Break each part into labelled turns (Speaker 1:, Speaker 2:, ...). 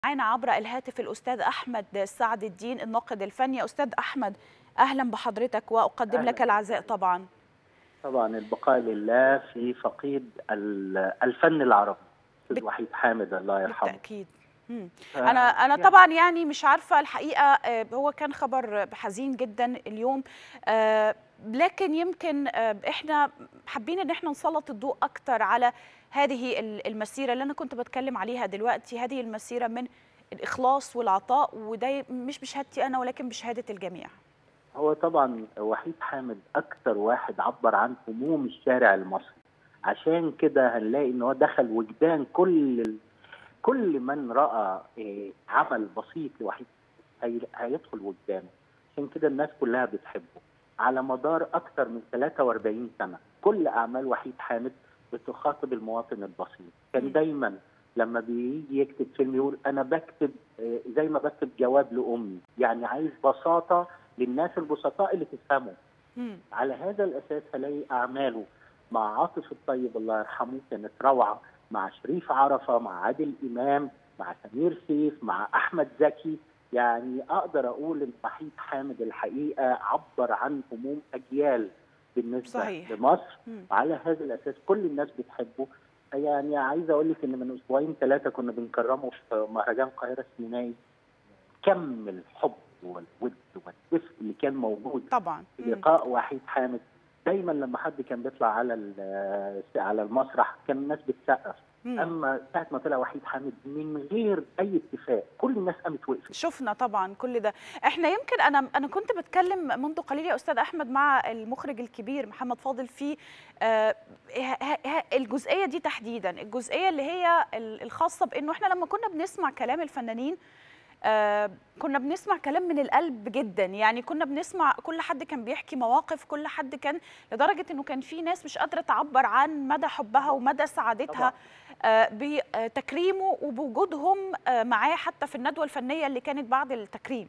Speaker 1: معانا عبر الهاتف الأستاذ أحمد سعد الدين الناقد الفني أستاذ أحمد أهلا بحضرتك وأقدم
Speaker 2: أهلاً.
Speaker 1: لك العزاء طبعا
Speaker 2: طبعا البقاء لله في فقيد ال- الفن العربي
Speaker 1: بت-
Speaker 2: استاذ وحيد حامد الله يرحمه
Speaker 1: بالتأكيد مم.
Speaker 2: ف-
Speaker 1: انا انا
Speaker 2: يعني
Speaker 1: طبعا يعني مش عارفه الحقيقه آه، هو كان خبر حزين جدا اليوم آه، لكن يمكن آه، احنا حابين ان احنا نسلط الضوء اكتر على هذه ال- المسيره اللي انا كنت بتكلم عليها دلوقتي هذه المسيره من الاخلاص والعطاء وده مش بشهادتي انا ولكن بشهاده الجميع
Speaker 2: هو طبعا وحيد حامد اكثر واحد عبر عن هموم الشارع المصري عشان كده هنلاقي ان هو دخل وجدان كل ال... كل من راى إيه، عمل بسيط لوحيد هي... هيدخل وجدانه عشان كده الناس كلها بتحبه على مدار اكثر من 43 سنه كل اعمال وحيد حامد بتخاطب المواطن البسيط
Speaker 1: مم.
Speaker 2: كان دايما لما بيجي يكتب فيلم يقول انا بكتب آه، زي ما بكتب جواب لامي يعني عايز بساطه للناس البسطاء اللي تفهمه
Speaker 1: مم.
Speaker 2: على هذا الاساس هلاقي اعماله مع عاطف الطيب الله يرحمه كانت روعه مع شريف عرفه مع عادل امام مع سمير سيف مع احمد زكي يعني اقدر اقول ان وحيد حامد الحقيقه عبر عن هموم اجيال بالنسبه
Speaker 1: صحيح.
Speaker 2: لمصر
Speaker 1: مم.
Speaker 2: على هذا الاساس كل الناس بتحبه يعني عايز اقول لك ان من اسبوعين ثلاثه كنا بنكرمه في مهرجان القاهره السينائي كم الحب والود والدفء اللي كان موجود
Speaker 1: طبعا
Speaker 2: في
Speaker 1: مم.
Speaker 2: لقاء وحيد حامد دايما لما حد كان بيطلع على ال- على المسرح كان الناس بتسقف
Speaker 1: مم.
Speaker 2: اما ساعه ما طلع وحيد حامد من غير اي اتفاق كل الناس قامت وقفت
Speaker 1: شفنا طبعا كل ده احنا يمكن انا انا كنت بتكلم منذ قليل يا استاذ احمد مع المخرج الكبير محمد فاضل في آه، ه- ه- الجزئيه دي تحديدا الجزئيه اللي هي ال- الخاصه بانه احنا لما كنا بنسمع كلام الفنانين آه، كنا بنسمع كلام من القلب جدا يعني كنا بنسمع كل حد كان بيحكي مواقف كل حد كان لدرجه انه كان في ناس مش قادره تعبر عن مدى حبها ومدى سعادتها آه، بتكريمه وبوجودهم آه، معاه حتى في الندوه الفنيه اللي كانت بعد التكريم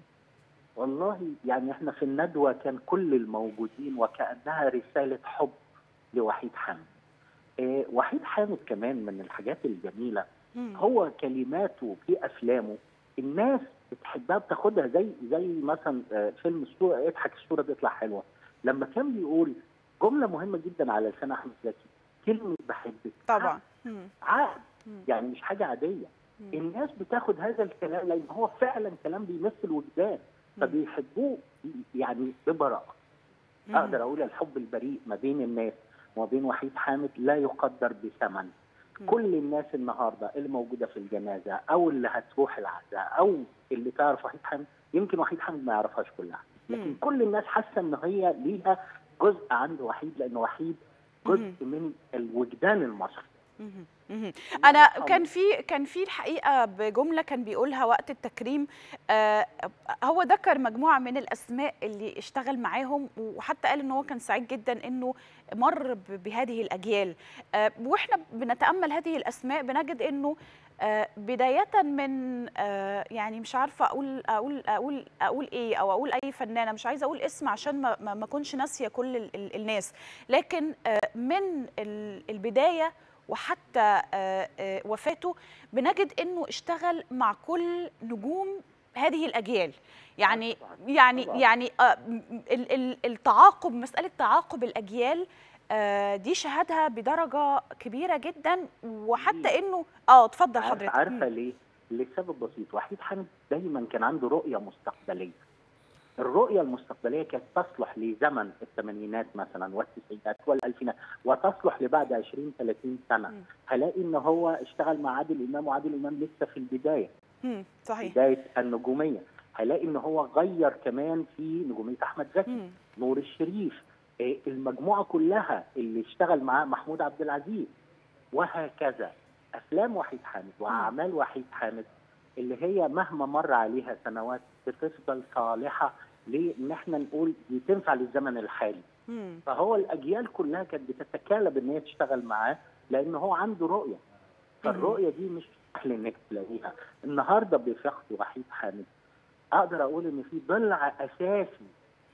Speaker 2: والله يعني احنا في الندوه كان كل الموجودين وكانها رساله حب لوحيد حامد إيه وحيد حامد كمان من الحاجات الجميله
Speaker 1: مم.
Speaker 2: هو كلماته في افلامه الناس بتحبها بتاخدها زي زي مثلا آه، فيلم الصوره اضحك الصوره بيطلع حلوه لما كان بيقول جمله مهمه جدا على لسان احمد زكي كلمه بحبك
Speaker 1: طبعا مم.
Speaker 2: عقد
Speaker 1: مم.
Speaker 2: يعني مش حاجه عاديه
Speaker 1: مم.
Speaker 2: الناس بتاخد هذا الكلام لان هو فعلا كلام بيمثل وجدان فبيحبوه يعني ببراءه
Speaker 1: مم.
Speaker 2: اقدر اقول الحب البريء ما بين الناس وما بين وحيد حامد لا يقدر بثمن
Speaker 1: مم.
Speaker 2: كل الناس النهارده اللي موجوده في الجنازه او اللي هتروح العزاء او اللي تعرف وحيد حامد يمكن وحيد حامد ما يعرفهاش كلها لكن
Speaker 1: مم.
Speaker 2: كل الناس حاسه ان هي ليها جزء عند وحيد لان وحيد جزء
Speaker 1: مم.
Speaker 2: من الوجدان المصري
Speaker 1: مهم. مهم. انا كان في كان في الحقيقه بجمله كان بيقولها وقت التكريم آه هو ذكر مجموعه من الاسماء اللي اشتغل معاهم وحتى قال ان هو كان سعيد جدا انه مر ب- بهذه الاجيال آه واحنا بنتامل هذه الاسماء بنجد انه آه بدايه من آه يعني مش عارفه اقول اقول اقول اقول ايه او اقول اي فنانه مش عايزه اقول اسم عشان ما ما ما اكونش ناسيه كل ال- ال- الناس لكن آه من ال- البدايه وحتى آه، آه، وفاته بنجد انه اشتغل مع كل نجوم هذه الاجيال يعني
Speaker 2: طبعاً.
Speaker 1: يعني
Speaker 2: طبعاً.
Speaker 1: يعني آه، م- ال- ال- التعاقب مساله تعاقب الاجيال آه، دي شهادها بدرجه كبيره جدا وحتى انه اه اتفضل
Speaker 2: عارفه
Speaker 1: حضرتك
Speaker 2: عارفه
Speaker 1: مم.
Speaker 2: ليه؟ لسبب بسيط وحيد حامد دايما كان عنده رؤيه مستقبليه الرؤيه المستقبليه كانت تصلح لزمن الثمانينات مثلا والتسعينات والالفينات وتصلح لبعد 20 30 سنه
Speaker 1: مم.
Speaker 2: هلاقي ان هو اشتغل مع عادل امام وعادل امام لسه في البدايه
Speaker 1: مم، صحيح
Speaker 2: بدايه النجوميه هلاقي ان هو غير كمان في نجوميه احمد زكي
Speaker 1: مم.
Speaker 2: نور الشريف إيه، المجموعه كلها اللي اشتغل معاه محمود عبد العزيز وهكذا افلام وحيد حامد واعمال وحيد حامد اللي هي مهما مر عليها سنوات بتفضل صالحه لان احنا نقول دي تنفع للزمن الحالي
Speaker 1: مم.
Speaker 2: فهو الاجيال كلها كانت بتتكالب ان هي تشتغل معاه لان هو عنده رؤيه فالرؤيه دي مش سهل انك تلاقيها النهارده بفخر وحيد حامد اقدر اقول ان في ضلع اساسي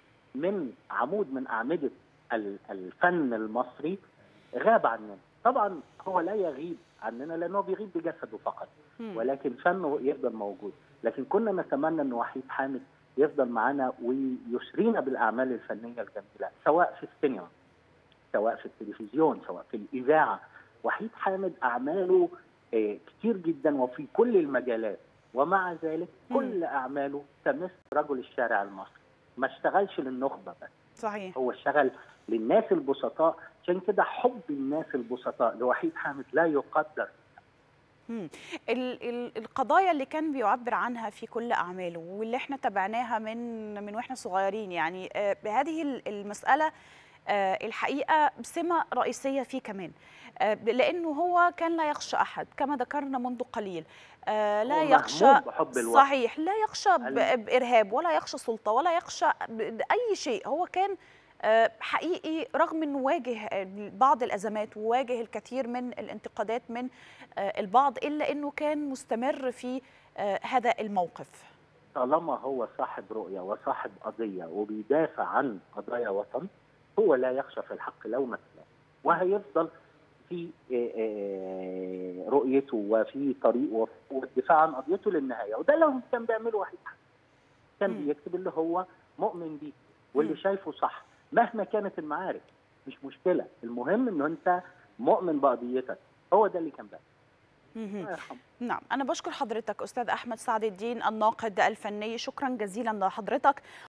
Speaker 2: من عمود من اعمده ال- الفن المصري غاب عننا طبعا هو لا يغيب عننا لانه بيغيب بجسده فقط
Speaker 1: مم.
Speaker 2: ولكن فنه يفضل موجود لكن كنا نتمنى ان وحيد حامد يفضل معانا ويسرينا بالاعمال الفنيه الجميله سواء في السينما سواء في التلفزيون سواء في الاذاعه وحيد حامد اعماله آه، كتير جدا وفي كل المجالات ومع ذلك كل اعماله تمس رجل الشارع المصري ما اشتغلش للنخبه بس
Speaker 1: صحيح
Speaker 2: هو اشتغل للناس البسطاء عشان كده حب الناس البسطاء لوحيد حامد لا يقدر
Speaker 1: مم. ال- ال- القضايا اللي كان بيعبر عنها في كل اعماله واللي احنا تابعناها من من واحنا صغيرين يعني آه، بهذه ال- المساله آه، الحقيقه سمه رئيسيه فيه كمان آه، لانه هو كان لا يخشى احد كما ذكرنا منذ قليل آه، لا
Speaker 2: هو
Speaker 1: يخشى
Speaker 2: مهموم بحب الوطن.
Speaker 1: صحيح لا يخشى ب-
Speaker 2: ال-
Speaker 1: بارهاب ولا يخشى سلطه ولا يخشى ب- اي شيء هو كان آه، حقيقي رغم انه واجه آه، بعض الازمات وواجه الكثير من الانتقادات من آه، البعض الا انه كان مستمر في آه، هذا الموقف
Speaker 2: طالما هو صاحب رؤية وصاحب قضية وبيدافع عن قضايا وطن هو لا يخشى في الحق لومة لائم وهيفضل في آه، آه، رؤيته وفي طريقه والدفاع عن قضيته للنهاية وده لو كان بيعمله واحد حق. كان
Speaker 1: مم.
Speaker 2: بيكتب اللي هو مؤمن بيه واللي
Speaker 1: مم.
Speaker 2: شايفه صح مهما كانت المعارك مش مشكلة المهم انه انت مؤمن بقضيتك هو ده اللي كان بيعمله
Speaker 1: مهم.
Speaker 2: الله يرحمه
Speaker 1: نعم أنا بشكر حضرتك أستاذ أحمد سعد الدين الناقد الفني شكرا جزيلا لحضرتك